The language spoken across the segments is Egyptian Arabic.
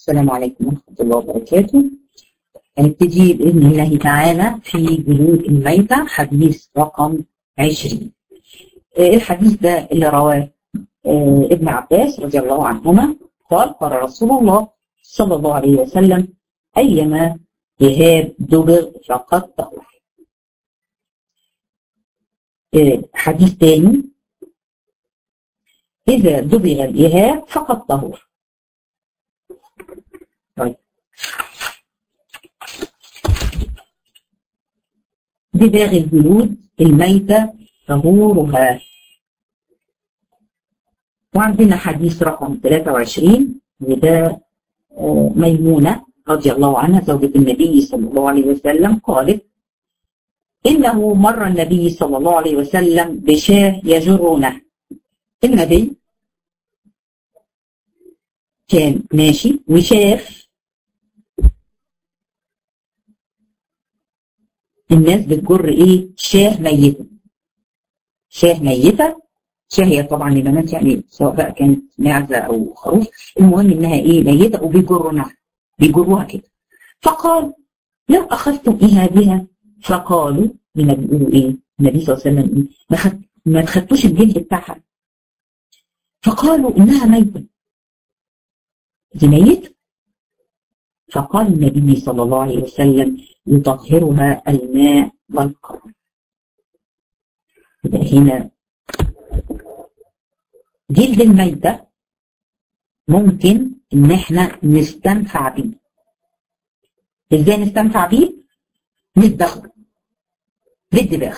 السلام عليكم ورحمة الله وبركاته هنبتدي بإذن الله تعالى في جلود الميتة حديث رقم 20 الحديث ده اللي رواه ابن عباس رضي الله عنهما قال قال رسول الله صلى الله عليه وسلم أيما إهاب دبر فقد طهر حديث تاني إذا دبغ الإهاب فقد طهر طيب دباغ الجلود الميتة طهورها وعندنا حديث رقم 23 وده ميمونة رضي الله عنها زوجة النبي صلى الله عليه وسلم قالت إنه مر النبي صلى الله عليه وسلم بشاه يجرونه النبي كان ماشي وشاف الناس بتجر ايه شاه ميته شاه ميته شاه هي طبعا لبنات يعني سواء بقى كانت معزه او خروف المهم انها ايه ميته وبيجرونها بيجروها كده فقال لو اخذتم ايه بها فقالوا هنا بيقولوا ايه النبي صلى الله عليه وسلم إيه؟ ما, خد... ما تخدتوش الجلد بتاعها فقالوا انها ميته دي ميته فقال النبي صلى الله عليه وسلم يطهرها الماء والقرن يبقى هنا جلد الميتة ممكن ان احنا نستنفع بيه ازاي نستنفع بيه ندخل بالدباغ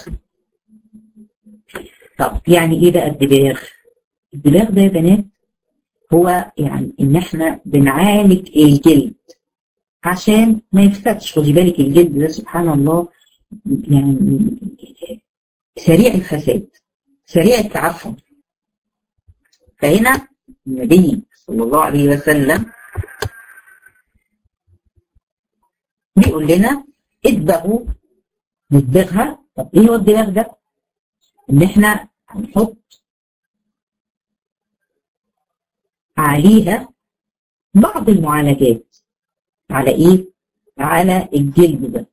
طب يعني ايه بقى الدباغ الدباغ ده يا بنات هو يعني ان احنا بنعالج الجلد عشان ما يفسدش خدي بالك الجلد ده سبحان الله يعني سريع الفساد سريع التعفن فهنا النبي صلى الله عليه وسلم بيقول لنا ادبغوا ندبغها طب ايه هو الدباغ ده؟ ان احنا هنحط عليها بعض المعالجات على ايه؟ على الجلد ده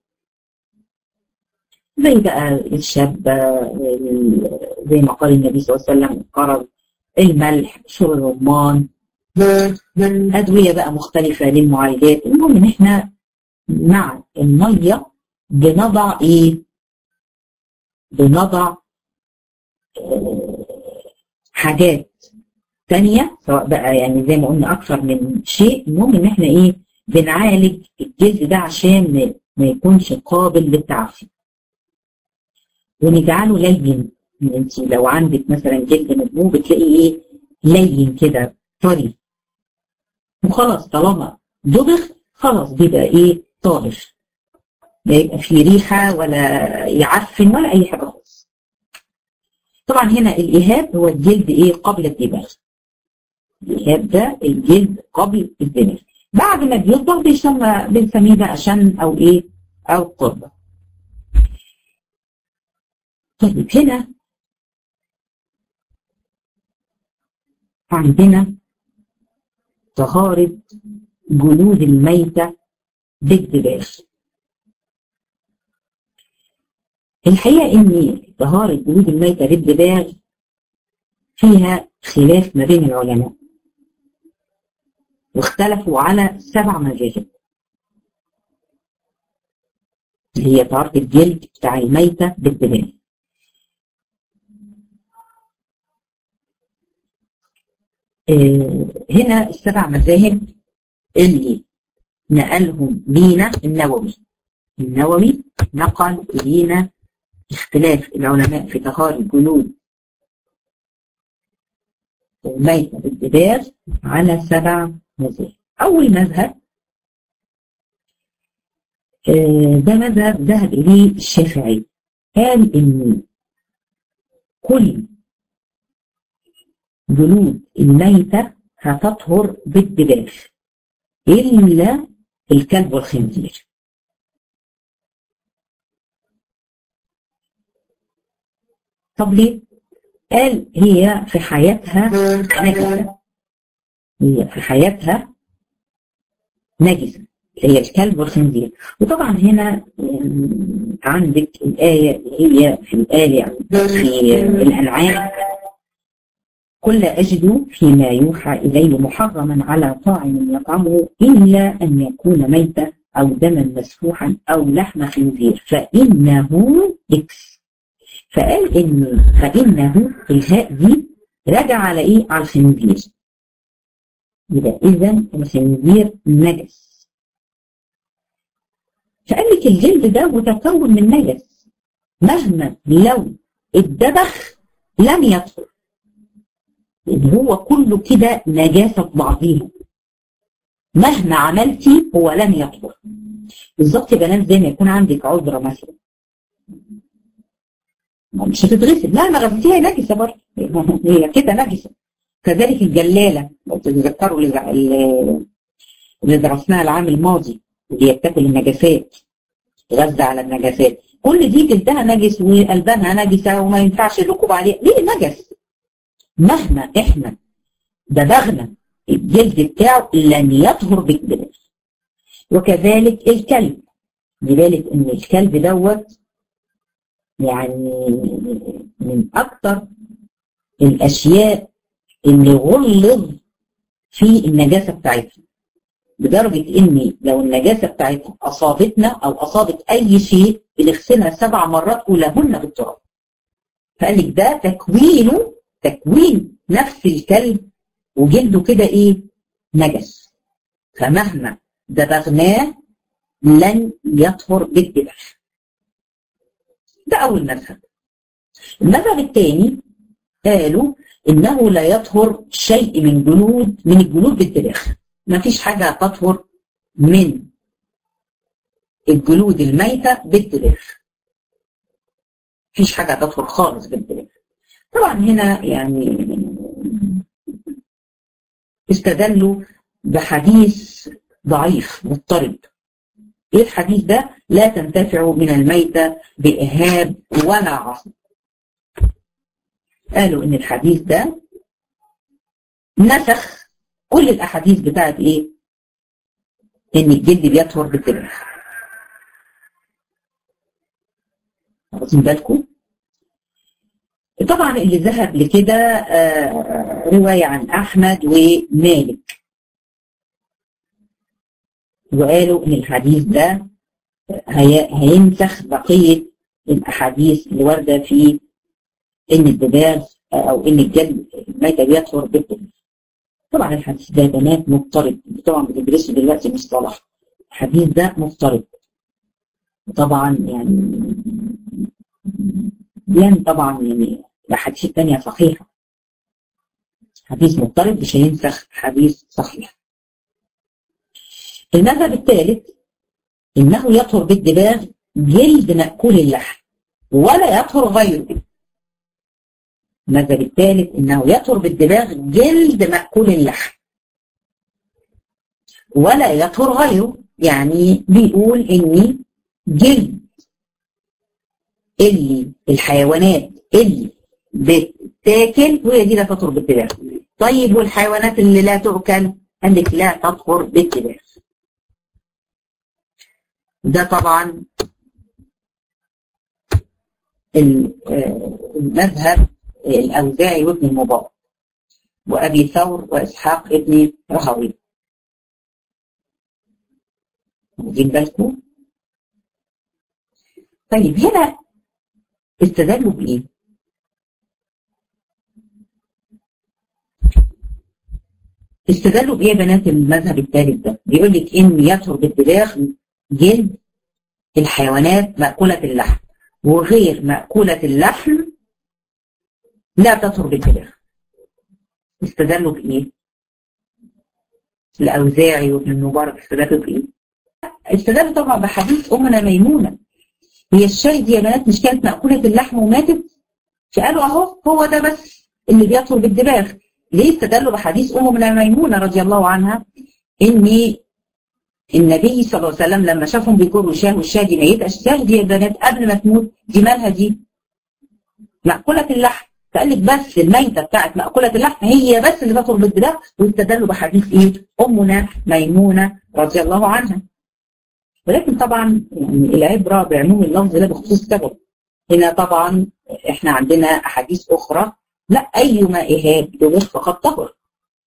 زي بقى الشابة زي ما قال النبي صلى الله عليه وسلم القرض الملح شرب الرمان أدوية بقى مختلفة للمعالجات المهم إن إحنا مع المية بنضع إيه؟ بنضع حاجات تانية سواء بقى يعني زي ما قلنا أكثر من شيء المهم إن إحنا إيه؟ بنعالج الجلد ده عشان ما يكونش قابل للتعفن ونجعله لين انت لو عندك مثلا جلد مدموم بتلاقي ايه لين كده طري وخلاص طالما دبغ خلاص بيبقى ايه طاهر لا يبقى فيه ريحه ولا يعفن ولا اي حاجه خالص طبعا هنا الايهاب هو الجلد ايه قبل الدباغ الايهاب ده الجلد قبل الدباغ بعد ما بيطبخ بيسمى بنسميه بقى شن او ايه او قربه طيب هنا عندنا طهارة جلود الميتة بالدباغ الحقيقة ان طهارة جلود الميتة بالدباغ فيها خلاف ما بين العلماء واختلفوا على سبع مذاهب هي طهارة الجلد بتاع الميتة بالدباغ هنا السبع مذاهب اللي نقلهم لينا النووي النووي نقل لينا اختلاف العلماء في طهارة جلود الميتة بالدباغ على سبع مذاهب أول مذهب ده مذهب ذهب إليه الشافعي قال إن كل جلود الميتة هتطهر بالدباغ إلا الكلب والخنزير طب ليه؟ قال هي في حياتها نجسة هي في حياتها نجسة اللي هي الكلب والخنزير وطبعا هنا عندك الآية اللي هي في الآية يعني في الأنعام قل أجد فيما يوحى إلي محرما على طاعم يطعمه إلا أن يكون ميتا أو دما مسفوحا أو لحم خنزير فإنه إكس فقال إن فإنه الهاء دي رجع على إيه؟ على الخنزير يبقى إذا الخنزير نجس فقال لك الجلد ده متكون من نجس مهما لو اتدبخ لم يدخل لان هو كله كده نجاسه في بعضيها مهما عملتي هو لن يطهر بالظبط يا بنات زي ما يكون عندك عذره مثلا مش هتتغسل لا ما غسلتيها نجسه برضه هي كده نجسه كذلك الجلاله لو تتذكروا اللي درسناها العام الماضي اللي هي بتاكل النجاسات غزه على النجاسات كل دي جلدها نجس وقلبها نجسه وما ينفعش الركوب عليها ليه نجس مهما احنا دبغنا الجلد بتاعه لن يطهر بالدباغ وكذلك الكلب لذلك ان الكلب دوت يعني من اكثر الاشياء اللي غلظ في النجاسه بتاعتها لدرجه ان لو النجاسه بتاعتها اصابتنا او اصابت اي شيء بنغسلها سبع مرات ولهن بالتراب فقال لك ده تكوينه تكوين نفس الكلب وجلده كده ايه نجس فمهما دبغناه لن يطهر بالدبغ ده اول مذهب المذهب الثاني قالوا انه لا يطهر شيء من جلود من الجلود بالدبغ ما فيش حاجه تطهر من الجلود الميته بالدبغ مفيش حاجه تطهر خالص بالدبغ طبعا هنا يعني استدلوا بحديث ضعيف مضطرب ايه الحديث ده لا تنتفع من الميتة بإهاب ولا عصب قالوا ان الحديث ده نسخ كل الاحاديث بتاعت ايه ان الجلد بيطهر بالدبر واخدين بالكم طبعا اللي ذهب لكده آه رواية عن أحمد ومالك وقالوا إن الحديث ده هي هينسخ بقية الأحاديث اللي واردة في إن الدباغ أو إن الجلد الميتة بيطهر بالدباغ طبعا الحديث ده بنات مضطرب طبعا بتدرسوا دلوقتي مصطلح الحديث ده مضطرب طبعا يعني لن طبعا يعني الأحاديث الثانية صحيحة حديث مضطرب مش هينسخ حديث صحيح المذهب الثالث إنه يطهر بالدباغ جلد مأكول اللحم ولا يطهر غيره المذهب الثالث إنه يطهر بالدباغ جلد مأكول اللحم ولا يطهر غيره يعني بيقول إني جلد اللي الحيوانات اللي بتاكل وهي دي لا تطهر بالدباغ طيب والحيوانات اللي لا تؤكل قال لك لا تطهر بالدباغ ده طبعا المذهب الأوزاعي وابن المبارك وأبي ثور وإسحاق ابن رهوي واخدين بالكم طيب هنا استدلوا بإيه؟ استدلوا بإيه بنات المذهب الثالث ده؟ بيقول لك إن يطهر بالدباغ جلد الحيوانات مأكولة اللحم وغير مأكولة اللحم لا تطهر بالدباغ. استدلوا بإيه؟ الأوزاعي وابن المبارك استدلوا بإيه؟ استدلوا طبعا بحديث أمنا ميمونة هي الشاي دي يا بنات مش كانت مأكولة اللحم وماتت فقالوا اهو هو ده بس اللي بيطهر بالدباغ ليه استدلوا بحديث ام ميمونه رضي الله عنها ان النبي صلى الله عليه وسلم لما شافهم بيجروا شاه والشاه دي ميته الشاه دي يا بنات قبل ما تموت دي مالها دي؟ مأكولة اللحم فقال لك بس الميته بتاعت مأكولة اللحم هي بس اللي تطهر بالدماغ واستدلوا بحديث ايه؟ امنا ميمونه رضي الله عنها. ولكن طبعا يعني العبره بعموم اللفظ لا بخصوص سبب. هنا طبعا احنا عندنا احاديث اخرى لا ايما اهاب دماغ فقد طهر.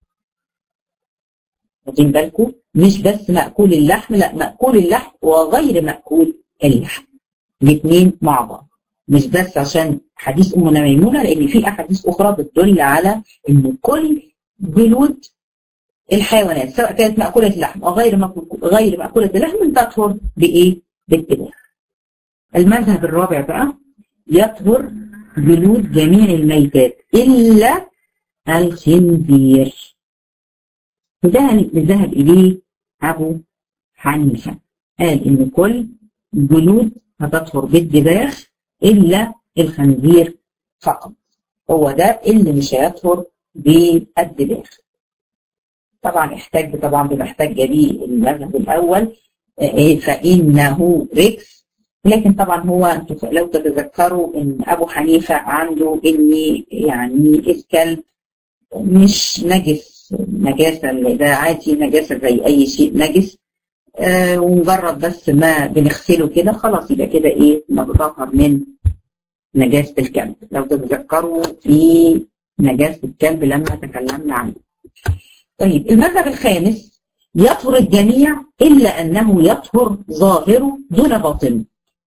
واخدين بالكم؟ مش بس مأكول اللحم لا مأكول اللحم وغير مأكول اللحم. الاثنين مع بعض. مش بس عشان حديث امنا ميمونه لان في احاديث اخرى بتدل على ان كل جلود الحيوانات سواء كانت مأكولة اللحم أو غير غير مأكولة اللحم تطهر بإيه؟ بالدماغ. المذهب الرابع بقى يطهر جلود جميع الميتات إلا الخنزير. وده ذهب إليه أبو حنيفة. قال إن كل جلود هتطهر بالدماغ إلا الخنزير فقط. هو ده اللي مش هيطهر بالدماغ. طبعا احتاج طبعا بمحتاج به المذهب الاول فانه ركس لكن طبعا هو لو تتذكروا ان ابو حنيفه عنده ان يعني الكلب مش نجس نجاسه ده عادي نجاسه زي اي شيء نجس آه ومجرد بس ما بنغسله كده خلاص يبقى كده ايه متطهر من نجاسه الكلب لو تتذكروا في نجاسه الكلب لما تكلمنا عنه طيب المذهب الخامس يطهر الجميع إلا أنه يطهر ظاهره دون باطنه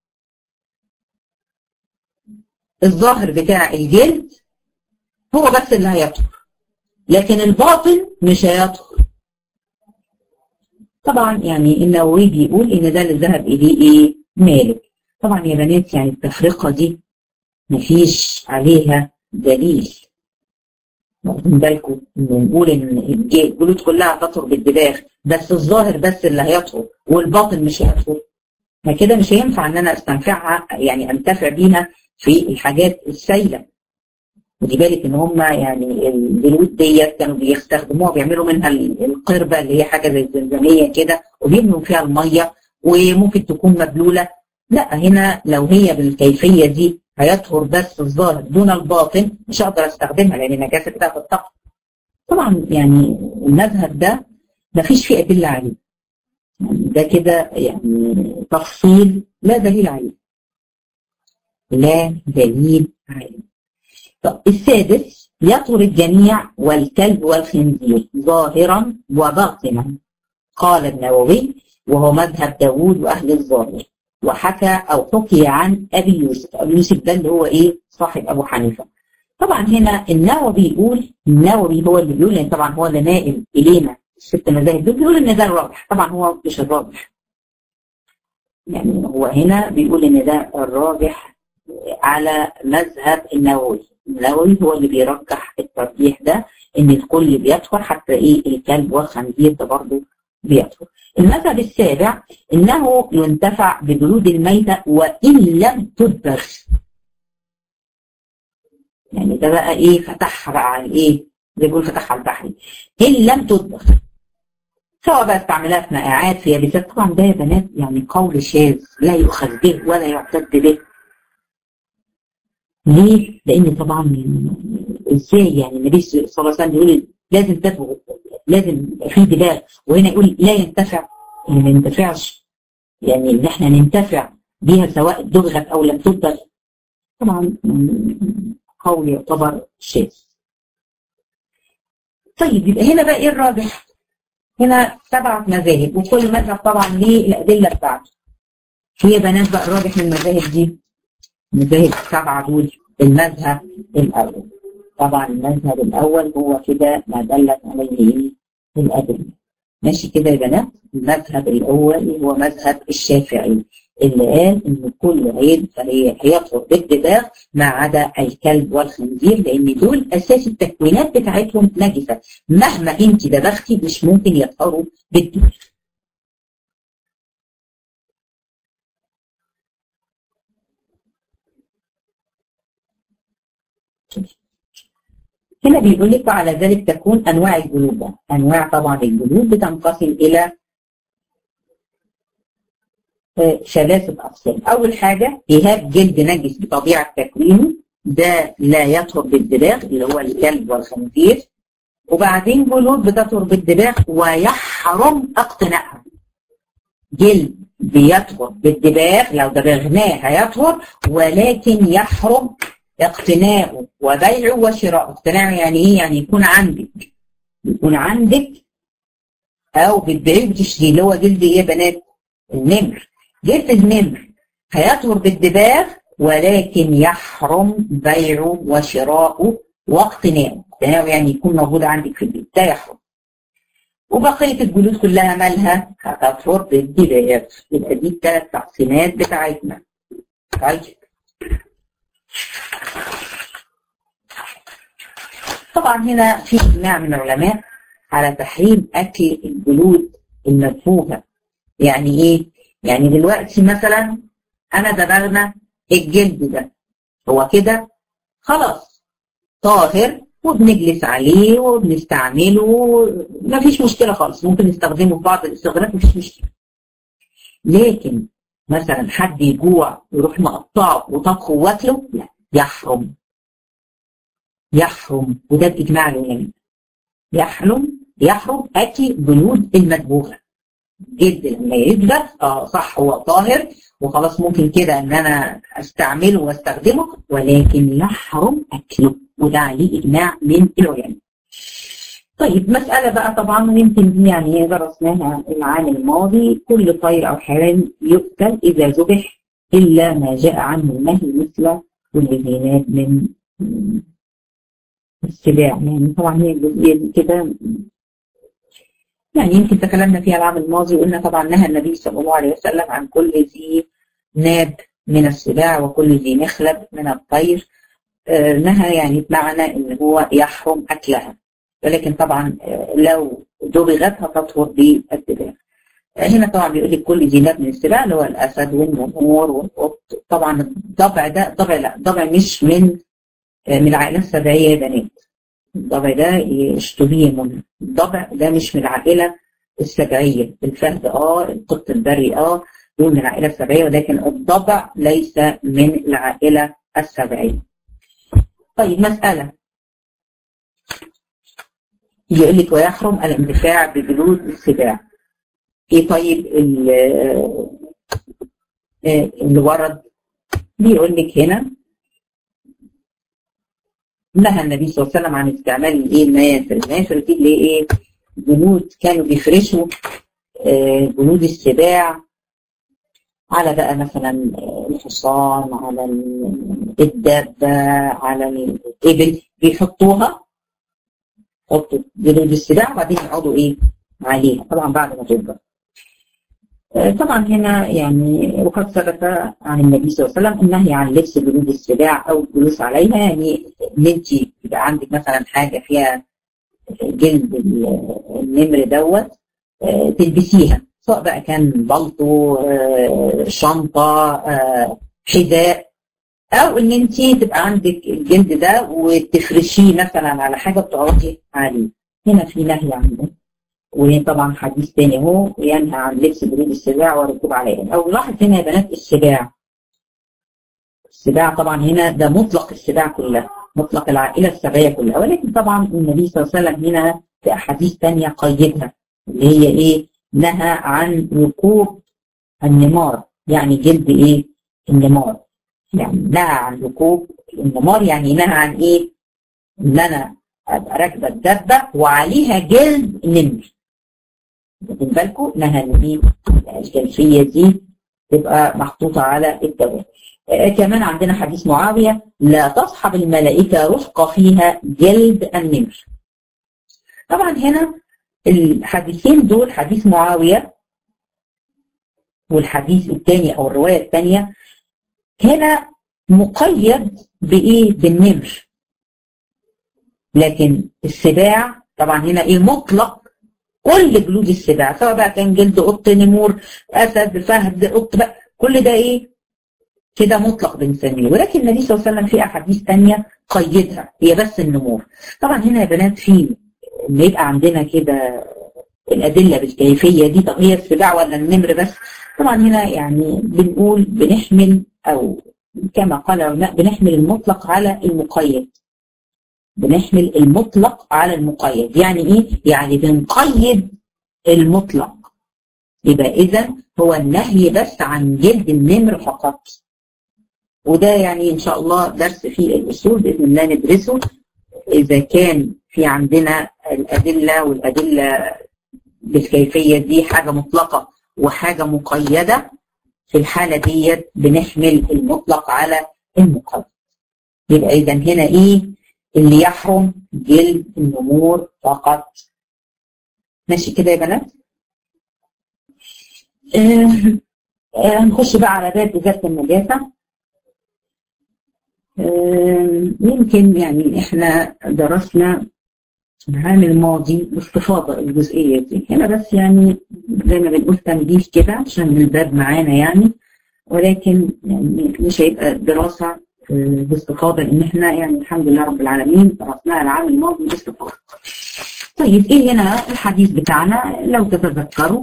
الظاهر بتاع الجلد هو بس اللي هيطهر لكن الباطن مش هيطهر طبعا يعني النووي بيقول ان ده اللي ذهب اليه ايه مالك طبعا يا بنات يعني التفرقه دي مفيش عليها دليل واخدين بالكم نقول ان الجلود كلها تطهر بالدماغ بس الظاهر بس اللي هيطهر والباطن مش هيطهر فكده مش هينفع ان انا استنفعها يعني انتفع بيها في الحاجات السائله ودي بالك ان هم يعني الجلود ديت كانوا بيستخدموها بيعملوا منها القربه اللي هي حاجه زي الزمزميه كده وبيبنوا فيها الميه وممكن تكون مبلوله لا هنا لو هي بالكيفيه دي هيطهر بس الظاهر دون الباطن مش هقدر استخدمها لان النجاسه كده هتتطهر. طبعا يعني المذهب ده ما فيش فيه ادله عليه. يعني ده كده يعني تفصيل لا دليل عليه. لا دليل عليه. طب السادس يطهر الجميع والكلب والخنزير ظاهرا وباطنا. قال النووي وهو مذهب داوود واهل الظاهر. وحكى او حكي عن ابي يوسف، ابي يوسف ده اللي هو ايه؟ صاحب ابو حنيفه. طبعا هنا النووي بيقول النووي هو اللي بيقول يعني طبعا هو اللي نائل الينا الست مذاهب دول بيقول ان ده الراجح، طبعا هو مش الراجح. يعني هو هنا بيقول ان ده الراجح على مذهب النووي، النووي هو اللي بيرجح الترجيح ده ان الكل بيطهر حتى ايه الكلب والخنزير ده برضه بيطهر. المذهب السابع انه ينتفع بجلود الميتة وان لم تدبغ يعني ده بقى ايه فتحها بقى على ايه زي بيقول فتحها على البحر ان لم تدبغ سواء بقى استعملها في مائعات في يابسات طبعا ده يا بنات يعني قول شاذ لا يؤخذ به ولا يعتد به ليه؟ لان طبعا ازاي يعني النبي صلى الله عليه وسلم يقول لازم تدبغ لازم في دماغ وهنا يقول لا ينتفع يعني ما ينتفعش يعني ان احنا ننتفع بيها سواء دبغت او لم تدبغ طبعا قول يعتبر شاذ طيب يبقى هنا بقى ايه الراجح؟ هنا سبعة مذاهب وكل مذهب طبعا ليه الأدلة بتاعته. هي بنات بقى الراجح من المذاهب دي المذاهب السبعة دول المذهب الأول. طبعا المذهب الأول هو كده ما دلت عليه الأدلة. ماشي كده يا بنات؟ المذهب الأول هو مذهب الشافعي اللي قال إن كل عيد فهي هيطهر بالدماغ ما عدا الكلب والخنزير لأن دول أساس التكوينات بتاعتهم نجسة مهما أنت دبختي مش ممكن يطهروا بالدماغ. هنا بيقول لك وعلى ذلك تكون انواع الجلود انواع طبعا الجلود بتنقسم الى ثلاثة أقسام أول حاجة إيهاب جلد نجس بطبيعة تكوينه ده لا يطهر بالدباغ اللي هو الكلب والخنزير وبعدين جلود بتطهر بالدباغ ويحرم اقتناءها جلد بيطهر بالدباغ لو دبغناه هيطهر ولكن يحرم اقتناؤه وبيعه وشراءه اقتناؤه يعني ايه يعني يكون عندك يكون عندك او بتبيعيه وبتشتريه اللي هو جلد ايه يا بنات النمر جلد النمر هيطهر بالدباغ ولكن يحرم بيعه وشراؤه واقتناؤه اقتناؤه يعني يكون موجود عندك في البيت ده يحرم وبقية الجلود كلها مالها هتطهر بالدباغ يبقى دي الثلاث تقسيمات بتاعتنا طيب طبعا هنا في اجماع من العلماء على تحريم اكل الجلود المدفوفه يعني ايه يعني دلوقتي مثلا انا دبغنا الجلد ده هو كده خلاص طاهر وبنجلس عليه وبنستعمله مفيش مشكله خالص ممكن نستخدمه في بعض الاستخدامات مفيش مشكله لكن مثلا حد يجوع ويروح مقطعه وطبخه واكله لا يحرم يحرم وده باجماع العلماء يحرم يحرم اكل جلود المدبوغه جلد لما يدبغ اه صح هو طاهر وخلاص ممكن كده ان انا استعمله واستخدمه ولكن يحرم اكله وده عليه اجماع من العلماء. طيب مسألة بقى طبعا ويمكن دي يعني درسناها العام الماضي كل طير أو حيوان يقتل إذا ذبح إلا ما جاء عنه النهي مثل كل ذي ناب من السباع يعني طبعا هي الجزئية دي كده يعني يمكن تكلمنا فيها العام الماضي وقلنا طبعا نهى النبي صلى الله عليه وسلم عن كل ذي ناب من السباع وكل ذي مخلب من الطير آه نهى يعني بمعنى ان هو يحرم اكلها ولكن طبعا آه لو دبغت هتطهر بالدباغ آه هنا طبعا بيقول لك كل ذي ناب من السباع اللي هو الاسد والنمور والقط طبعا الضبع ده ضبع لا ضبع مش من من العائله السبعيه يا بنات الضبع ده اشتبيه منه الضبع ده مش من العائله السبعيه الفهد اه القط البري اه دول من العائله السبعيه ولكن الضبع ليس من العائله السبعيه طيب مساله يقول لك ويحرم الانتفاع بجلود السباع ايه طيب اللي ورد بيقول لك هنا نهى النبي صلى الله عليه وسلم عن استعمال الايه المياسر المياسر دي اللي ايه جنود كانوا بيفرشوا آه جنود السباع على بقى مثلا الحصان على الدابة على الإبل بيحطوها يحطوا جنود السباع وبعدين يقعدوا ايه عليها طبعا بعد ما تكبر طبعا هنا يعني وقد ثبت عن النبي صلى الله عليه وسلم النهي عن لبس جلود السباع او الجلوس عليها يعني ان انت يبقى عندك مثلا حاجه فيها جلد النمر دوت تلبسيها سواء بقى كان بلطو شنطه حذاء او ان انت تبقى عندك الجلد ده وتفرشيه مثلا على حاجه بتقعدي عليه هنا في نهي عن ده وطبعا حديث تاني اهو ينهى عن لبس جلود السباع والركوب عليها او لاحظ هنا يا بنات السباع السباع طبعا هنا ده مطلق السباع كلها مطلق العائله السبعيه كلها ولكن طبعا النبي صلى الله عليه وسلم هنا في احاديث تانية قيدها اللي هي ايه نهى عن ركوب النمار يعني جلد ايه النمار يعني نهى عن ركوب النمار يعني نهى عن ايه ان انا ابقى راكبه الدبه وعليها جلد نمر واخدين بالكم نهى ان ايه الكيفيه دي تبقى محطوطه على الدواب آه كمان عندنا حديث معاويه لا تصحب الملائكه رفقه فيها جلد النمر طبعا هنا الحديثين دول حديث معاويه والحديث الثاني او الروايه الثانيه هنا مقيد بايه بالنمر لكن السباع طبعا هنا ايه مطلق كل جلود السباع سواء بقى كان جلد قط نمور اسد فهد قط بقى كل ده ايه كده مطلق بنسميه ولكن النبي صلى الله عليه وسلم في احاديث ثانيه قيدها هي بس النمور طبعا هنا يا بنات في ان يبقى عندنا كده الادله بالكيفيه دي طب هي السباع ولا النمر بس طبعا هنا يعني بنقول بنحمل او كما قال العلماء بنحمل المطلق على المقيد بنحمل المطلق على المقيد يعني ايه يعني بنقيد المطلق يبقى اذا هو النهي بس عن جلد النمر فقط وده يعني ان شاء الله درس في الاصول باذن الله ندرسه اذا كان في عندنا الادله والادله بالكيفيه دي حاجه مطلقه وحاجه مقيده في الحاله ديت بنحمل المطلق على المقيد يبقى اذا هنا ايه اللي يحرم جلد النمور فقط ماشي كده يا بنات آه آه نخش بقى على باب ازاله النجاسه آه يمكن يعني احنا درسنا العام الماضي باستفاضه الجزئيه دي هنا بس يعني زي ما بنقول تنبيه كده عشان الباب معانا يعني ولكن يعني مش هيبقى دراسه باستفاضه لان احنا يعني الحمد لله رب العالمين درسناها العام الماضي باستفاضه. طيب ايه هنا الحديث بتاعنا لو تتذكروا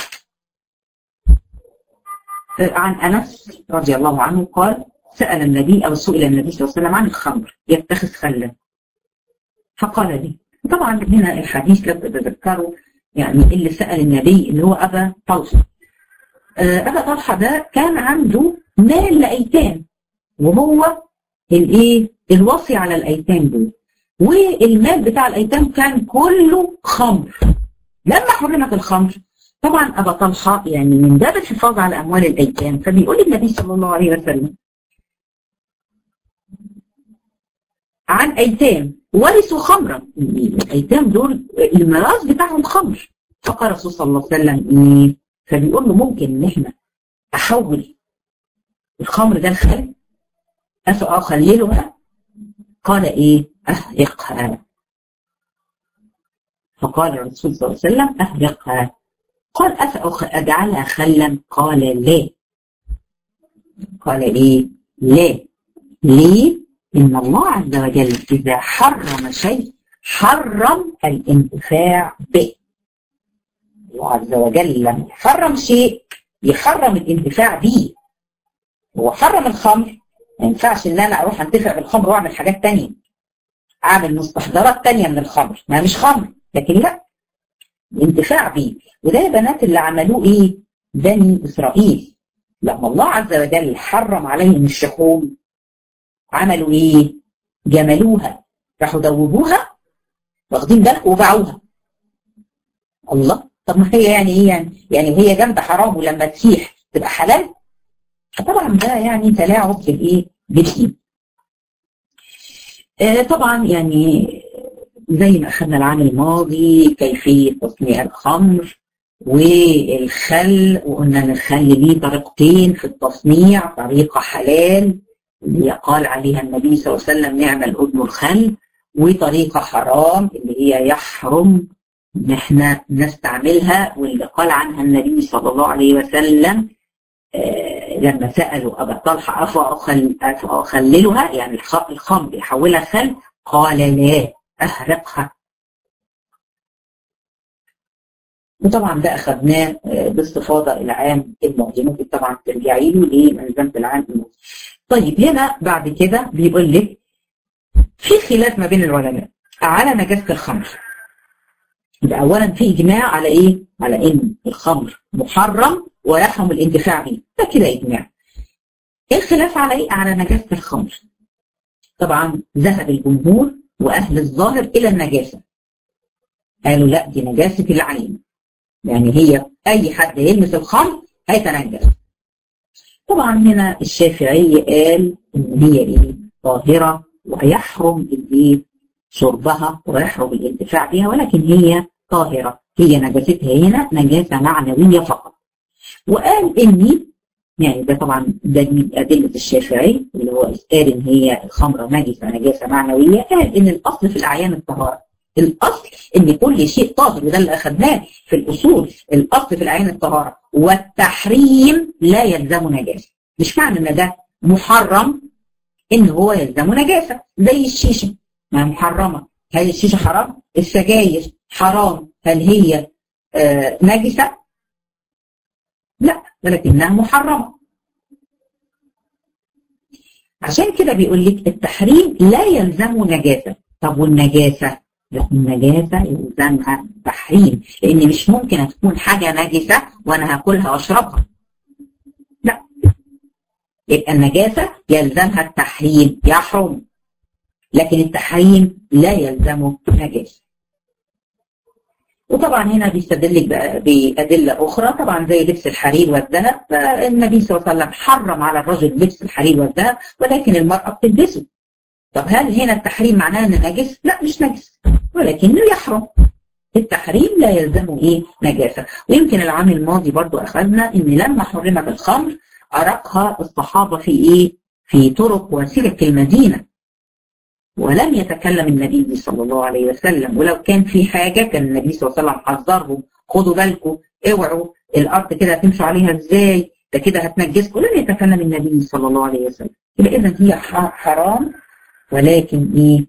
عن انس رضي الله عنه قال سال النبي او سئل النبي صلى الله عليه وسلم عن الخمر يتخذ خلا فقال لي طبعا هنا الحديث لو تتذكروا يعني اللي سال النبي اللي هو ابا طلحه ابا طلحه ده كان عنده مال لايتام وهو الايه الوصي على الايتام دول والمال بتاع الايتام كان كله خمر لما حرمت الخمر طبعا ابا طلحه يعني من باب الحفاظ على اموال الايتام فبيقول النبي صلى الله عليه وسلم عن ايتام ورثوا خمرا الايتام دول الميراث بتاعهم خمر فقال الرسول صلى الله عليه وسلم ايه فبيقول له ممكن ان احنا احول الخمر ده لخل أخللها قال إيه أهرقها فقال الرسول صلى الله عليه وسلم أهرقها قال أفأجعلها خلا قال لا قال إيه لا ليه إن الله عز وجل إذا حرم شيء حرم الانتفاع به الله عز وجل لما يحرم شيء يحرم الانتفاع به هو حرم الخمر ما ينفعش ان انا اروح انتفع بالخمر واعمل حاجات تانية اعمل مستحضرات تانية من الخمر ما مش خمر لكن لا الانتفاع بيه وده يا بنات اللي عملوه ايه بني اسرائيل لما الله عز وجل حرم عليهم الشحوم عملوا ايه جملوها راحوا دوبوها واخدين بالك وباعوها الله طب ما هي يعني ايه يعني يعني وهي جامده حرام ولما تسيح تبقى حلال طبعا ده يعني تلاعب بالايه بالدين آه طبعا يعني زي ما اخذنا العام الماضي كيفيه تصنيع الخمر والخل وقلنا ان الخل ليه طريقتين في التصنيع طريقه حلال اللي قال عليها النبي صلى الله عليه وسلم نعم الأذن الخل وطريقه حرام اللي هي يحرم ان احنا نستعملها واللي قال عنها النبي صلى الله عليه وسلم آه لما سالوا ابا طلحه افاخللها يعني الخمر يحولها خل قال لا احرقها وطبعا ده اخذناه باستفاضه العام الماضي ممكن طبعا ترجعي له لملزمه العام الماضي. طيب هنا بعد كده بيقول لك في خلاف ما بين العلماء على نجاسه الخمر. يبقى اولا في اجماع على ايه؟ على ان الخمر محرم ويحرم الانتفاع به، ده كده اجماع. ايه الخلاف على ايه؟ على نجاسه الخمر. طبعا ذهب الجمهور واهل الظاهر الى النجاسه. قالوا لا دي نجاسه العين. يعني هي اي حد يلمس الخمر هيتنجس. طبعا هنا الشافعي قال ان هي ايه؟ طاهره ويحرم الايه؟ شربها ويحرم الانتفاع بها ولكن هي طاهره هي نجاستها هنا نجاسه معنويه فقط. وقال اني يعني ده طبعا دليل ادله الشافعي اللي هو قال ان هي الخمره نجسه نجاسه معنويه قال ان الاصل في الاعيان الطهاره. الاصل ان كل شيء طاهر وده اللي اخذناه في الاصول الاصل في العين الطهاره والتحريم لا يلزم نجاسه مش معنى ان ده محرم ان هو يلزم نجاسه زي الشيشه ما محرمه هل الشيشه حرام؟ السجاير حرام هل هي آه نجسه؟ لا ولكنها محرمه عشان كده بيقول لك التحريم لا يلزمه نجاسة طب والنجاسة لا النجاسة يلزمها تحريم لأن مش ممكن تكون حاجة نجسة وأنا هاكلها وأشربها لا يبقى النجاسة يلزمها التحريم يحرم لكن التحريم لا يلزمه نجاسة وطبعا هنا بيستدل بأدلة أخرى طبعا زي لبس الحرير والذهب فالنبي صلى الله عليه وسلم حرم على الرجل لبس الحرير والذهب ولكن المرأة بتلبسه طب هل هنا التحريم معناه انه نجس؟ لا مش نجس ولكنه يحرم التحريم لا يلزمه ايه نجاسه ويمكن العام الماضي برضو اخذنا ان لما حرمت الخمر ارقها الصحابه في ايه؟ في طرق وسلك المدينه ولم يتكلم النبي صلى الله عليه وسلم ولو كان في حاجه كان النبي صلى الله عليه وسلم حذرهم خدوا بالكم اوعوا الارض كده هتمشوا عليها ازاي؟ ده كده هتنجسكم لم يتكلم النبي صلى الله عليه وسلم يبقى اذا هي حرام ولكن ايه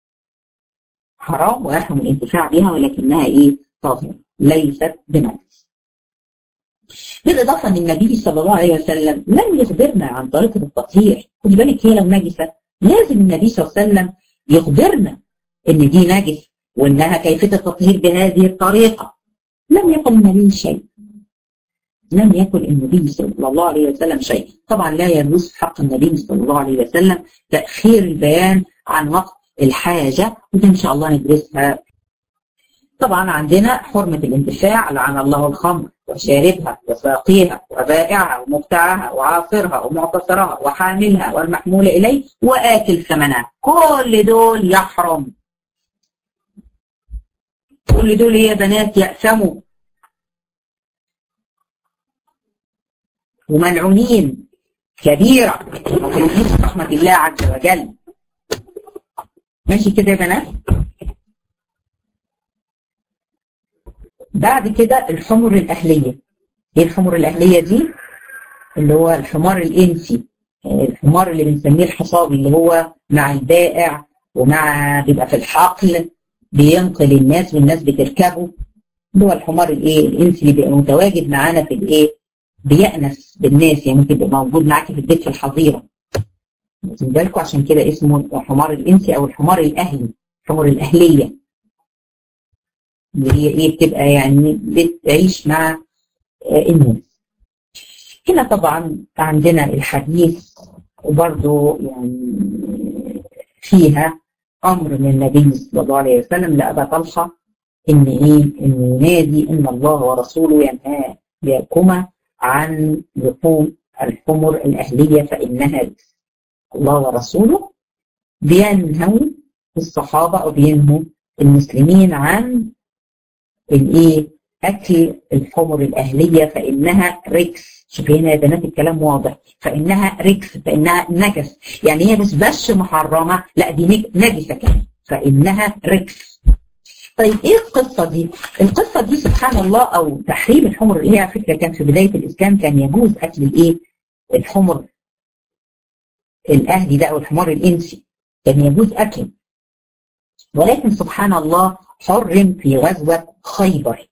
حرام ويحرم الانتفاع بها ولكنها ايه طاهرة ليست بنجس بالإضافة أن النبي صلى الله عليه وسلم لم يخبرنا عن طريقة التطهير خد بالك هي لو نجسة لازم النبي صلى الله عليه وسلم يخبرنا أن دي نجس وأنها كيفية التطهير بهذه الطريقة لم يقل النبي شيء لم يكن النبي صلى الله عليه وسلم شيء طبعا لا يجوز حق النبي صلى الله عليه وسلم تأخير البيان عن وقت الحاجة ودي إن شاء الله ندرسها طبعا عندنا حرمة الانتفاع لعن الله الخمر وشاربها وساقيها وبائعها ومبتعها وعاصرها ومعتصرها وحاملها والمحمول إليه وآكل ثمنها كل دول يحرم كل دول يا بنات يأثموا وملعونين كبيرة وملعونين رحمة الله عز وجل ماشي كده يا بنات بعد كده الحمر الأهلية ايه الحمر الأهلية دي اللي هو الحمار الإنسي الحمار اللي بنسميه الحصابي اللي هو مع البائع ومع بيبقى في الحقل بينقل الناس والناس بتركبه اللي هو الحمار الايه الانسي اللي بيبقى متواجد معانا في الايه بيأنس بالناس يعني ممكن يبقى موجود معاكي في البيت في الحظيره واخدين بالكم عشان كده اسمه الحمار الانسي او الحمار الاهلي الحمر الاهليه اللي هي ايه بتبقى يعني بتعيش مع الناس هنا طبعا عندنا الحديث وبرضه يعني فيها امر من النبي صلى الله عليه وسلم لابا طلحه ان ايه ان ينادي ان الله ورسوله ينهاكما عن لحوم الحمر الاهليه فانها رجس الله ورسوله بينهوا الصحابه او بينهوا المسلمين عن الايه اكل الحمر الاهليه فانها رجس شوف هنا يا بنات الكلام واضح فانها رجس فانها نجس يعني هي مش بس محرمه لا دي نجسه كمان فانها رجس طيب ايه القصه دي؟ القصه دي سبحان الله او تحريم الحمر اللي هي على فكره كان في بدايه الاسلام كان يجوز اكل الايه؟ الحمر الاهلي ده او الحمار الانسي كان يجوز اكله ولكن سبحان الله حرم في غزوه خيبر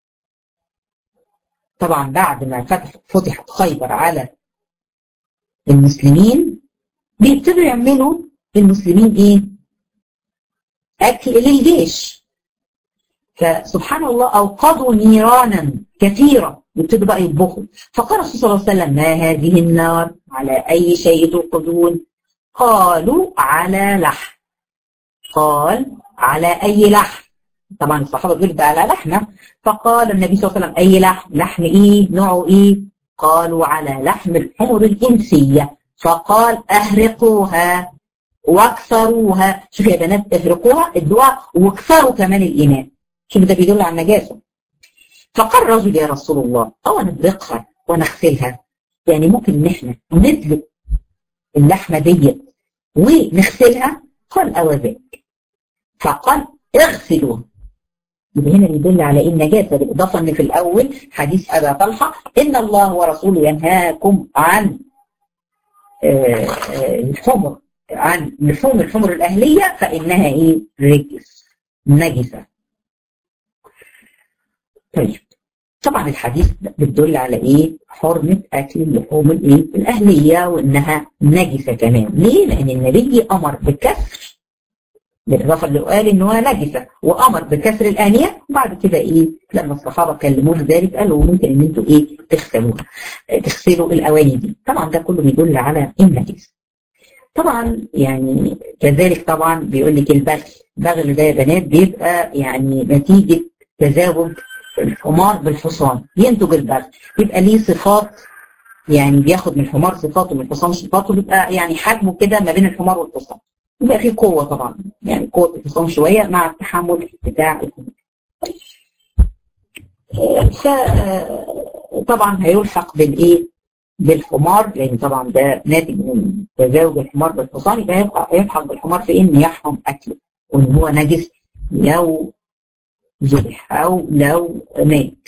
طبعا بعد ما فتح فتحت خيبر على المسلمين بيبتدوا يعملوا المسلمين ايه؟ اكل للجيش فسبحان الله اوقدوا نيرانا كثيره يبتدوا بقى يطبخوا فقال الرسول صلى الله عليه وسلم ما هذه النار على اي شيء توقدون قالوا على لحم قال على اي لحم طبعا الصحابه بيقولوا ده على لحمه فقال النبي صلى الله عليه وسلم اي لحم لحم ايه نوعه ايه قالوا على لحم الحمر الانسيه فقال اهرقوها واكسروها شوف يا بنات اهرقوها ادوها واكسروا كمان الاناء شوف ده بيدل على النجاسه فقال الرجل يا رسول الله او نطبخها ونغسلها يعني ممكن ان احنا ندلق اللحمه ديت ونغسلها قال او ذاك فقال اغسلوها يبقى هنا بيدل على ايه النجاسه بالاضافه ان في الاول حديث ابا طلحه ان الله ورسوله ينهاكم عن الحمر عن لحوم الحمر الاهليه فانها ايه رجس نجسه طيب طبعا الحديث بتدل على ايه؟ حرمة اكل اللحوم الايه؟ الاهلية وانها نجسة كمان، ليه؟ لان النبي امر بكسر بالاضافة اللي قال ان هو نجسة وامر بكسر الانية وبعد كده ايه؟ لما الصحابة كلموه ذلك قالوا ممكن ان انتوا ايه؟ تغسلوها تغسلوا الاواني دي، طبعا ده كله بيدل على النجس. طبعا يعني كذلك طبعا بيقول لك البغل، البغل ده يا بنات بيبقى يعني نتيجة تزاوج الحمار بالحصان ينتج البغل بيبقى ليه صفات يعني بياخد من الحمار صفاته ومن الحصان صفاته بيبقى يعني حجمه كده ما بين الحمار والحصان بيبقى فيه قوه طبعا يعني قوه الحصان شويه مع التحمل بتاع الحمار ف طبعا هيلحق بالايه بالحمار لان طبعا ده ناتج من تزاوج الحمار بالحصان يبقى يبقى يلحق بالحمار في ان يحرم اكله وان هو نجس لو ذبح او لو مات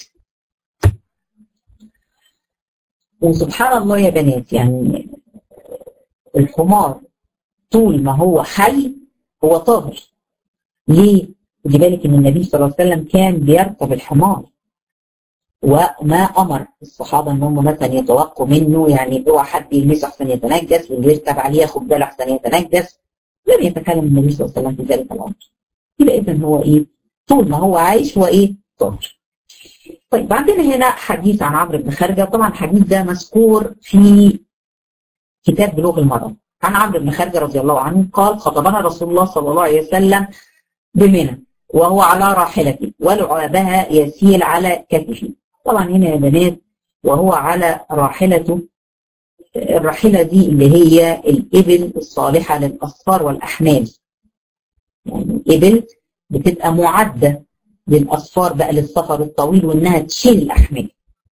وسبحان الله يا بنات يعني الحمار طول ما هو حي هو طاهر ليه؟ خدي بالك ان النبي صلى الله عليه وسلم كان بيركب الحمار وما امر الصحابه ان هم مثلا يتوقوا منه يعني اوعى حد يلمسه احسن يتنجس واللي يركب عليه ياخد باله احسن يتنجس لم يتكلم النبي صلى الله عليه وسلم في ذلك الامر يبقى اذا هو ايه؟ طول ما هو عايش هو ايه؟ طاهر. طيب عندنا هنا حديث عن عمرو بن خارجه طبعا الحديث ده مذكور في كتاب بلوغ المرأة عن عمرو بن خارجه رضي الله عنه قال خطبنا رسول الله صلى الله عليه وسلم بمنى وهو على راحلته ولعابها يسيل على كتفه طبعا هنا يا بنات وهو على راحلته الراحلة دي اللي هي الإبل الصالحة للأصفار والأحمال يعني إبل بتبقى معدة للأصفار بقى للسفر الطويل وإنها تشيل الأحمال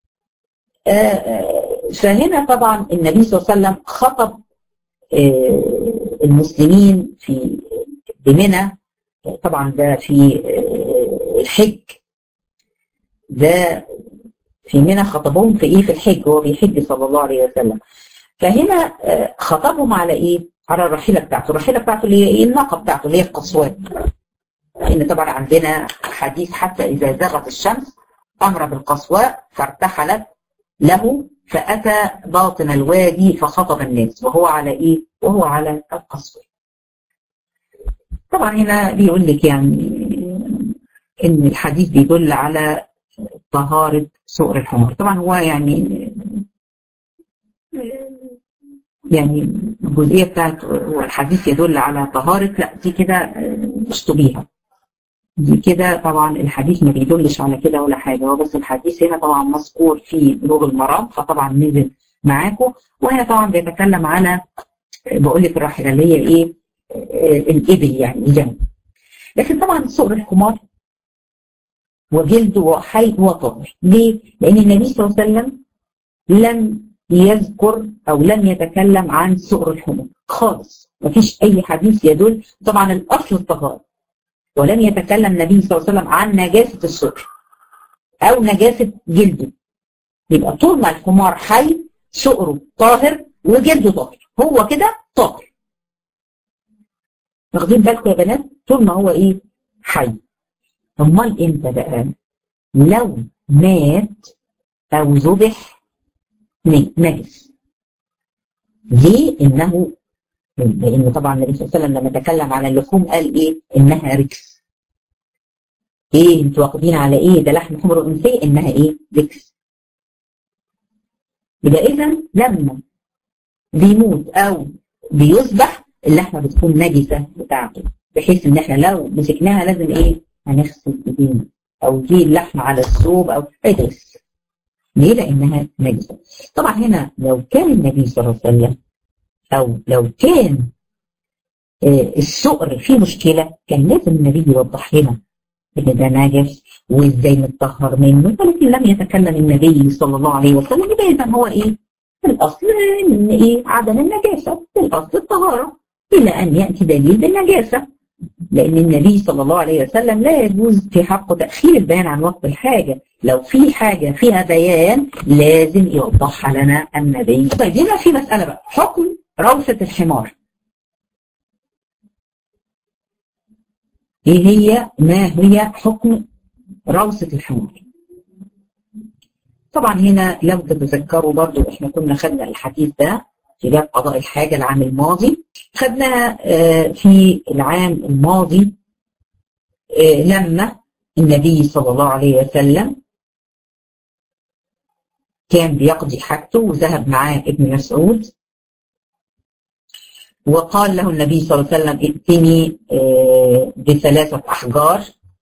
فهنا طبعا النبي صلى الله عليه وسلم خطب المسلمين في بمنى طبعا ده في الحج ده في منى خطبهم في ايه في الحج هو بيحج صلى الله عليه وسلم فهنا خطبهم على ايه على الرحيله بتاعته الرحيله بتاعته اللي هي ايه الناقه بتاعته اللي هي القصوات لان طبعا عندنا حديث حتى اذا زغت الشمس امر بالقصواء فارتحلت له فاتى باطن الوادي فخطب الناس وهو على ايه وهو على القصواء طبعا هنا بيقول لك يعني ان الحديث بيدل على طهارة سؤر الحمار طبعا هو يعني يعني الجزئية بتاعت والحديث يدل على طهارة لا دي كده اشتبيها دي كده طبعا الحديث ما بيدلش على كده ولا حاجة هو بس الحديث هنا طبعا مذكور في بلوغ المرام فطبعا نزل معاكم وهنا طبعا بيتكلم على بقول لك الراحلة اللي هي ايه الإبل يعني الجنب لكن طبعا سؤر الحمار وجلده حي هو طاهر ليه؟ لأن النبي صلى الله عليه وسلم لم يذكر أو لم يتكلم عن سؤر الحمار خالص مفيش أي حديث يدل طبعا الأصل الطهارة ولم يتكلم النبي صلى الله عليه وسلم عن نجاسة السؤر أو نجاسة جلده يبقى طول ما الحمار حي سؤره طاهر وجلده طاهر هو كده طاهر واخدين بالكم يا بنات طول ما هو ايه حي امال امتى بقى لو مات او ذبح نجس ليه انه لان طبعا النبي صلى الله عليه وسلم لما تكلم على اللحوم قال ايه انها ركس ايه انتوا واخدين على ايه ده لحم حمر الانثى انها ايه ركس يبقى اذا لما بيموت او بيذبح اللحمه بتكون نجسه بتاعته بحيث ان احنا لو مسكناها لازم ايه هنغسل ايدينا او دي اللحمه على الثوب او ادرس ليه لانها نجسه طبعا هنا لو كان النبي صلى الله عليه وسلم او لو كان آه السؤر فيه مشكله كان لازم النبي يوضح لنا ان ده نجس وازاي نتطهر منه ولكن لم يتكلم النبي صلى الله عليه وسلم يبقى اذا هو ايه الاصل ان ايه عدم النجاسه الاصل الطهاره الى ان ياتي دليل بالنجاسه لان النبي صلى الله عليه وسلم لا يجوز في حقه تاخير البيان عن وقت الحاجه لو في حاجه فيها بيان لازم يوضحها لنا النبي طيب هنا في مساله بقى حكم روثه الحمار ايه هي ما هي حكم روثه الحمار طبعا هنا لو تتذكروا برضو احنا كنا خدنا الحديث ده في باب قضاء الحاجة العام الماضي خدناها في العام الماضي لما النبي صلى الله عليه وسلم كان بيقضي حاجته وذهب معاه ابن مسعود وقال له النبي صلى الله عليه وسلم ائتني بثلاثة أحجار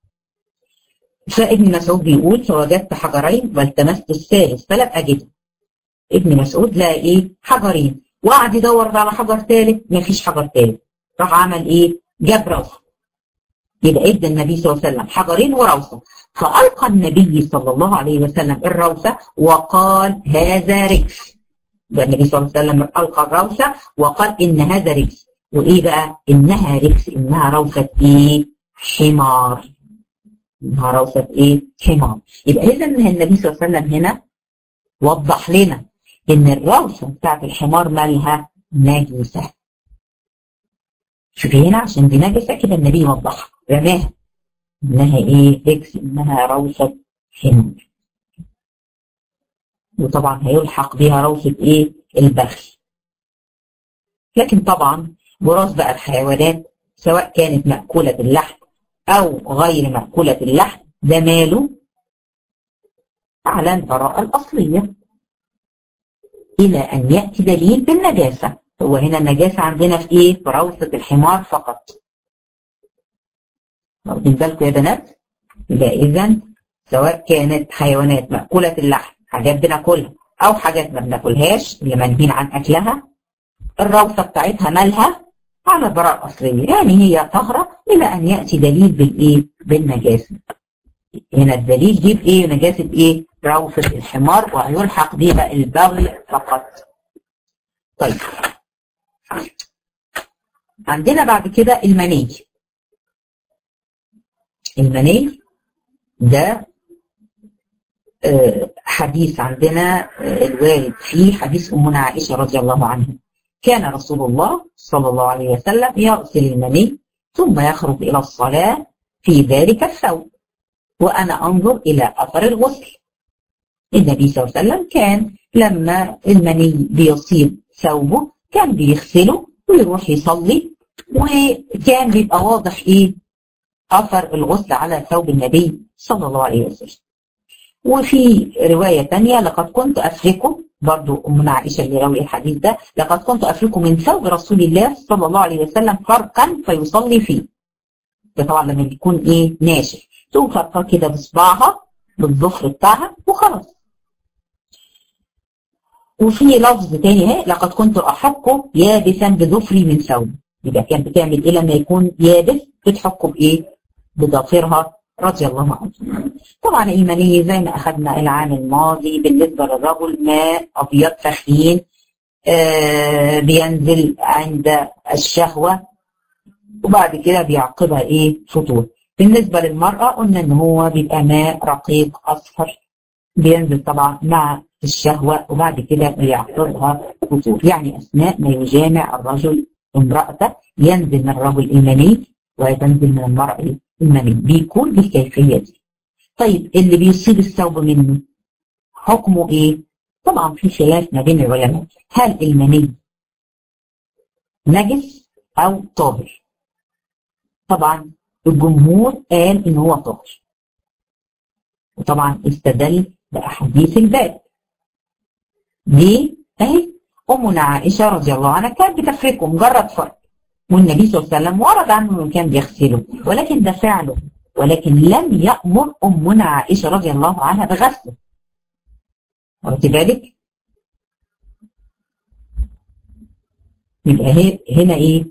فابن مسعود بيقول فوجدت حجرين والتمست الثالث فلم أجده ابن مسعود لقى ايه حجرين وقعد يدور على حجر ثالث مفيش حجر ثالث راح عمل ايه جاب روثه يبقى ادى النبي صلى الله عليه وسلم حجرين وروثه فالقى النبي صلى الله عليه وسلم الروثه وقال هذا رجس يبقى النبي صلى الله عليه وسلم القى الروثه وقال ان هذا رجس وايه بقى انها رجس انها روثه ايه حمار انها روثه ايه حمار يبقى اذا النبي صلى الله عليه وسلم هنا وضح لنا ان الروثه بتاعت الحمار مالها نجسه شوفي هنا عشان دي نجسه كده النبي وضحها رماها انها ايه رجس انها روثه حمار وطبعا هيلحق بيها روثه ايه البخل لكن طبعا براس بقى الحيوانات سواء كانت مأكولة اللحم أو غير مأكولة اللحم ده ماله على البراءة الأصلية إلى أن يأتي دليل بالنجاسة هو هنا النجاسة عندنا في إيه؟ في روثة الحمار فقط واخدين بالكم يا بنات؟ يبقى إذا سواء كانت حيوانات مأكولة اللحم حاجات بناكلها أو حاجات ما بناكلهاش اللي منهين عن أكلها الروثة بتاعتها مالها على البراءة الأصلية يعني هي طهرة إلى أن يأتي دليل بالإيه؟ بالنجاسة هنا الدليل دي بإيه؟ نجاسة إيه؟ روثة الحمار وهيلحق بها البغل فقط. طيب. عندنا بعد كده المني. المني ده حديث عندنا الوارد فيه حديث أمنا عائشة رضي الله عنها. كان رسول الله صلى الله عليه وسلم يغسل المني ثم يخرج إلى الصلاة في ذلك الثوب وأنا أنظر إلى أثر الغسل النبي صلى الله عليه وسلم كان لما المني بيصيب ثوبه كان بيغسله ويروح يصلي وكان بيبقى واضح ايه اثر الغسل على ثوب النبي صلى الله عليه وسلم وفي رواية تانية لقد كنت أفركه برضو أمنا عائشة اللي راوي الحديث ده لقد كنت أفركه من ثوب رسول الله صلى الله عليه وسلم فرقا فيصلي فيه ده طبعا لما بيكون ايه ناشف تقوم فرقاه كده بصباعها بالظفر بتاعها وخلاص وفي لفظ تاني اهي لقد كنت احكه يابسا بظفري من ثوب يبقى كانت بتعمل ايه لما يكون يابس بتحكه بايه؟ بضفيرها رضي الله عنه. طبعا الايمانيه زي ما اخذنا العام الماضي بالنسبه للرجل ماء ابيض سخين آه بينزل عند الشهوه وبعد كده بيعقبها ايه؟ فطور. بالنسبه للمراه قلنا ان هو بيبقى ماء رقيق اصفر بينزل طبعا مع الشهوة وبعد كده بيعقبها فطور يعني أثناء ما يجامع الرجل امرأته ينزل من الرجل المني وينزل من المرأة المني بيكون بالكيفية دي طيب اللي بيصيب الثوب منه حكمه ايه؟ طبعا في خلاف ما بين العلماء هل المني نجس أو طاهر؟ طبعا الجمهور قال إن هو طاهر وطبعا استدل بأحاديث الباب ليه؟ اهي امنا عائشه رضي الله عنها كانت بتفركه مجرد فرق والنبي صلى الله عليه وسلم ورد عنه انه كان بيغسله ولكن ده فعله ولكن لم يامر امنا عائشه رضي الله عنها بغسله واخد بالك؟ يبقى هنا ايه؟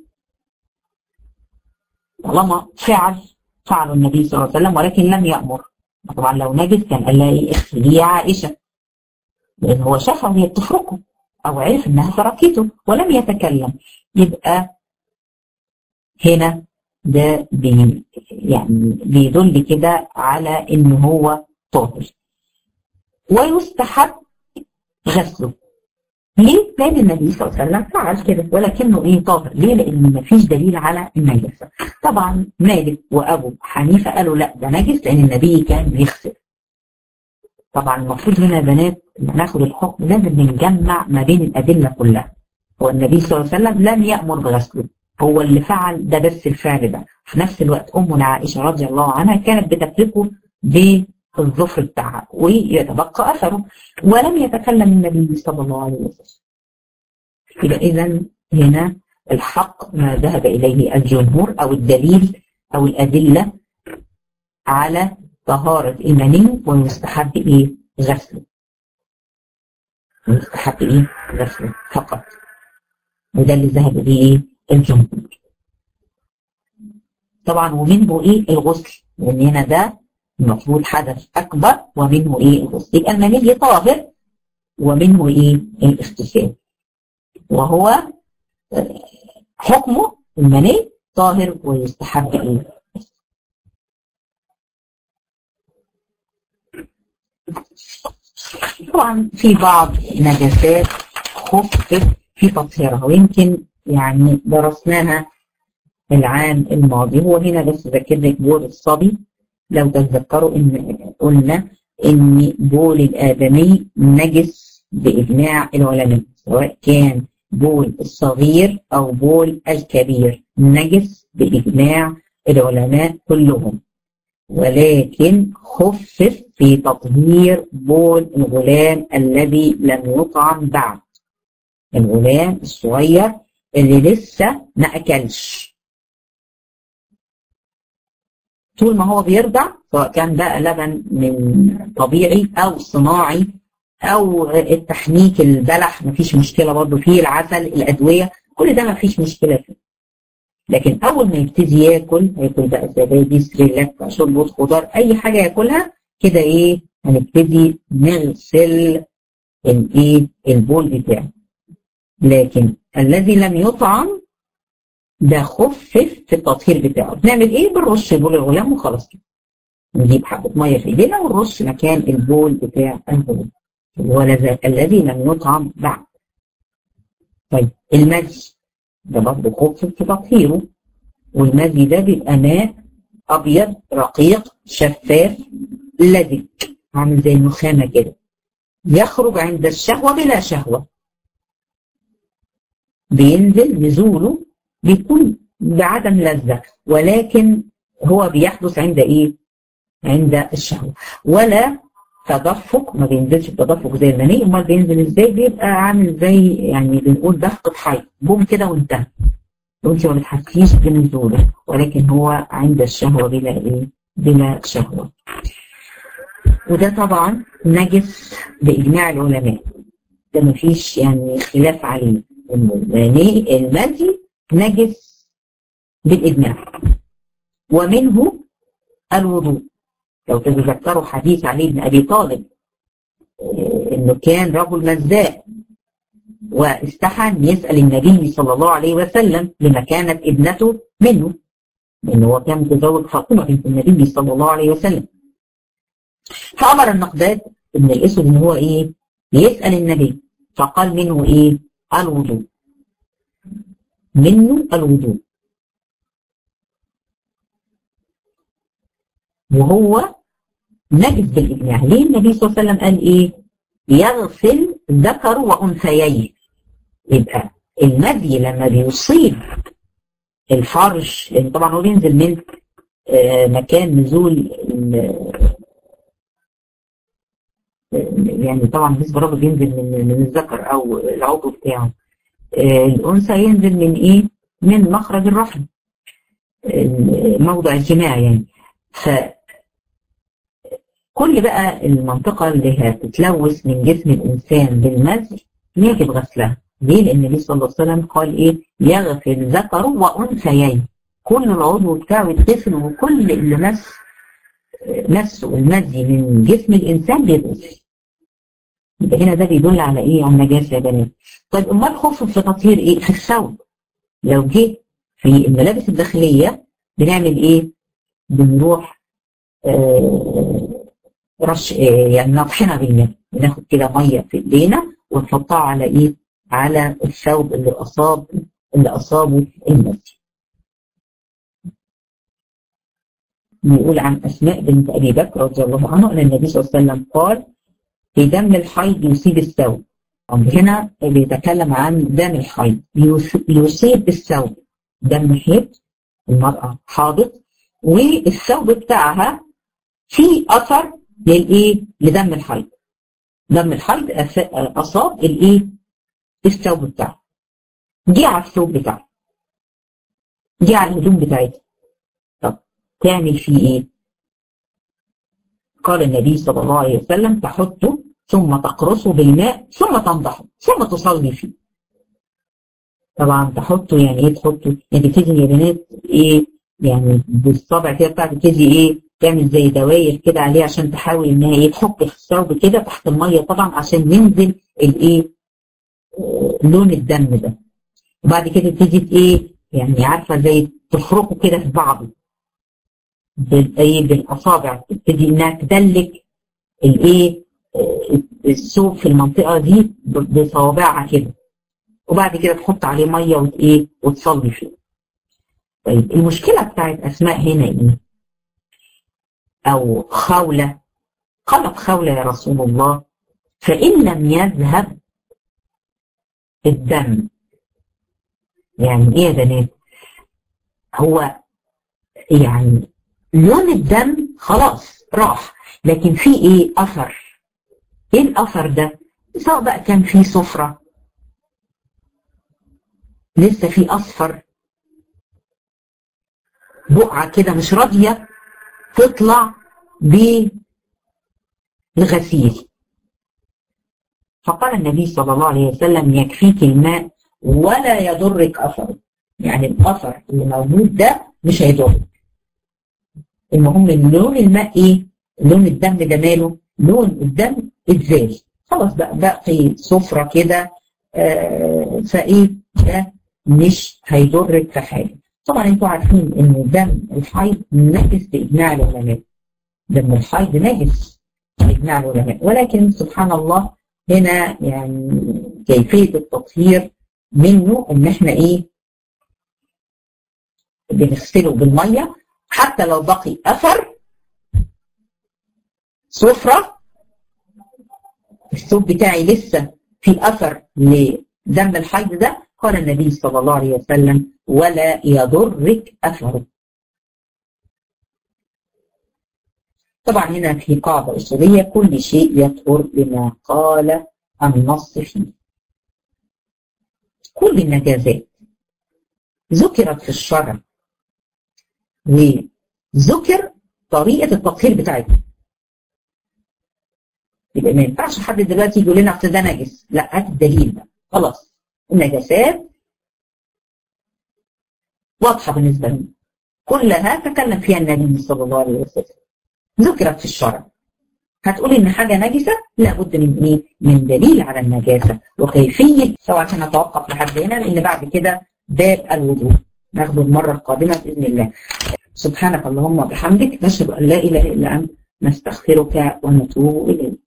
طالما فعل فعله النبي صلى الله عليه وسلم ولكن لم يامر طبعا لو نجس كان قال لها ايه اغسليه يا عائشه لان هو شافها وهي بتفركه او عرف انها تركته ولم يتكلم يبقى هنا ده بي يعني بيدل كده على ان هو طاهر ويستحب غسله ليه؟ لأن النبي صلى الله عليه وسلم فعل كده ولكنه إيه طاهر، ليه؟ لأن مفيش دليل على النجاسة. طبعا مالك وأبو حنيفة قالوا لا ده نجس لأن النبي كان بيغسل. طبعا المفروض هنا يا بنات لما ناخد الحكم لازم نجمع ما بين الادله كلها هو النبي صلى الله عليه وسلم لم يامر بغسله هو اللي فعل ده بس الفعل ده في نفس الوقت امنا عائشه رضي الله عنها كانت بتفرقه بالظفر بتاعها ويتبقى اثره ولم يتكلم النبي صلى الله عليه وسلم يبقى اذا هنا الحق ما ذهب اليه الجمهور او الدليل او الادله على طهارة المني ويستحب ايه غسله يستحب ايه غسله فقط وده اللي ذهب اليه ايه الجمهور طبعا ومنه ايه الغسل لان هنا ده المفروض حدث اكبر ومنه ايه الغسل يبقى المني طاهر ومنه ايه الاغتسال وهو حكمه المني طاهر ويستحب ايه طبعا في بعض نجاسات خفت في تطهيرها ويمكن يعني درسناها العام الماضي هو هنا بس ذاكر لك بول الصبي لو تتذكروا ان قلنا ان بول الادمي نجس باجماع العلماء سواء كان بول الصغير او بول الكبير نجس باجماع العلماء كلهم ولكن خفف في تطهير بول الغلام الذي لم يطعم بعد الغلام الصغير اللي لسه ما اكلش طول ما هو بيرضع سواء كان بقى لبن من طبيعي او صناعي او التحنيك البلح مفيش مشكله برضه فيه العسل الادويه كل ده مفيش مشكله فيه لكن اول ما يبتدي ياكل هياكل بقى زبادي سريلاك شوربه خضار اي حاجه ياكلها كده ايه هنبتدي نغسل الايه البول بتاعه لكن الذي لم يطعم ده خفف في التطهير بتاعه بنعمل ايه بنرش بول الغلام وخلاص كده نجيب حبه ميه في ايدينا ونرش مكان البول بتاع الغلام ولا الذي لم يطعم بعد طيب المجي ده برضه خفف في تطهيره والمجي ده بيبقى ماء ابيض رقيق شفاف لزج عامل زي النخامه كده يخرج عند الشهوه بلا شهوه بينزل نزوله بيكون بعدم لذه ولكن هو بيحدث عند ايه؟ عند الشهوه ولا تدفق ما بينزلش بتدفق زي المني امال بينزل ازاي بيبقى عامل زي يعني بنقول دفقه حي بوم كده وانتهى وانت ما بتحسيش بنزوله ولكن هو عند الشهوه بلا ايه؟ بلا شهوه وده طبعا نجس باجماع العلماء ده ما فيش يعني خلاف عليه المني المني نجس بالاجماع ومنه الوضوء لو تتذكروا حديث علي بن ابي طالب انه كان رجل مزاء واستحن يسال النبي صلى الله عليه وسلم لما كانت ابنته منه لانه هو كان متزوج فاطمه بنت النبي صلى الله عليه وسلم فامر النقداد ابن الاسود ان هو ايه يسال النبي فقال منه ايه الوضوء منه الوضوء وهو نجس بالإجماع ليه النبي صلى الله عليه وسلم قال إيه يغسل ذكر وأنثييه يبقى المدي لما بيصيب الفرج لأن طبعا هو بينزل من آه مكان نزول يعني طبعا بالنسبة للراجل بينزل من من الذكر أو العضو بتاعه آه الأنثى ينزل من إيه؟ من مخرج الرحم موضع الجماع يعني ف كل بقى المنطقة اللي هتتلوث من جسم الإنسان بالمزي يجب غسلها ليه؟ لأن النبي صلى الله عليه وسلم قال إيه؟ يغسل ذكره وأنثيين كل العضو بتاعه يتغسل وكل اللي مس مسه المزي من جسم الإنسان بيتغسل يبقى هنا ده بيدل على إيه؟ على النجاسة يا بنات طيب أمال خف في تطهير إيه؟ في الثوب لو جه في الملابس الداخلية بنعمل إيه؟ بنروح آه رش يعني نطحنها بالماء بناخد كده ميه في ايدينا ونحطها على ايه؟ على الثوب اللي اصاب اللي اصابه المسي. نقول عن اسماء بنت ابي بكر رضي الله عنها ان النبي صلى الله عليه وسلم قال في دم الحيض يصيب الثوب طب هنا بيتكلم عن دم الحيض يصيب الثوب دم حيض المرأة حاضت والثوب بتاعها في أثر للإيه؟ لدم الحيض دم الحيض أصاب الإيه؟ الثوب بتاعها جه على الثوب بتاعها جه على الهدوم بتاعتها طب تعمل فيه إيه؟ قال النبي صلى الله عليه وسلم تحطه ثم تقرصه بالماء ثم تنضحه ثم تصلي فيه طبعا تحطه يعني ايه تحطه يعني تبتدي يا بنات ايه يعني بالصبع كده بتاعتك تبتدي ايه تعمل زي دواير كده عليه عشان تحاول انها ايه تحط في الثوب كده تحت الميه طبعا عشان ينزل الايه لون الدم ده وبعد كده تبتدي ايه يعني عارفه زي تفركه كده في بعضه بالايه بالاصابع تبتدي انها تدلك الايه الثوب في المنطقه دي بصوابعها كده وبعد كده تحط عليه ميه وايه وتصلي فيه طيب المشكله بتاعت اسماء هنا ايه او خولة قالت خولة يا رسول الله فإن لم يذهب الدم يعني ايه يا بنات هو يعني لون الدم خلاص راح لكن في ايه اثر ايه الاثر ده سواء بقى كان في صفرة لسه في اصفر بقعة كده مش راضية تطلع بالغسيل فقال النبي صلى الله عليه وسلم يكفيك الماء ولا يضرك اثره يعني الاثر اللي موجود ده مش هيضرك المهم ان لون الماء ايه لون الدم ده ماله لون الدم اتزال خلاص بقى بقي صفرة كده آه فايه ده مش هيضرك في حاجه طبعا انتوا عارفين ان دم الحيض نجس باجماع العلماء دم الحيض نجس باجماع العلماء ولكن سبحان الله هنا يعني كيفيه التطهير منه ان احنا ايه بنغسله بالميه حتى لو بقي اثر صفرة الثوب بتاعي لسه في اثر لدم الحيض ده قال النبي صلى الله عليه وسلم ولا يضرك اثره طبعا هنا في قاعدة أصولية كل شيء يطهر بما قال النص فيه كل النجازات ذكرت في الشرع وذكر طريقة التطهير بتاعتها يبقى ما ينفعش حد دلوقتي يقول لنا اصل ده نجس لا هات الدليل بقى خلاص النجاسات واضحة بالنسبة لنا كلها تكلم فيها النبي صلى الله عليه وسلم ذكرت في الشرع هتقولي ان حاجه نجسه لابد من ايه؟ من دليل على النجاسه وكيفيه سواء عشان نتوقف لحد هنا لان بعد كده باب الوضوء ناخده المره القادمه باذن الله. سبحانك اللهم وبحمدك نشهد ان لا اله الا انت نستغفرك ونتوب اليك.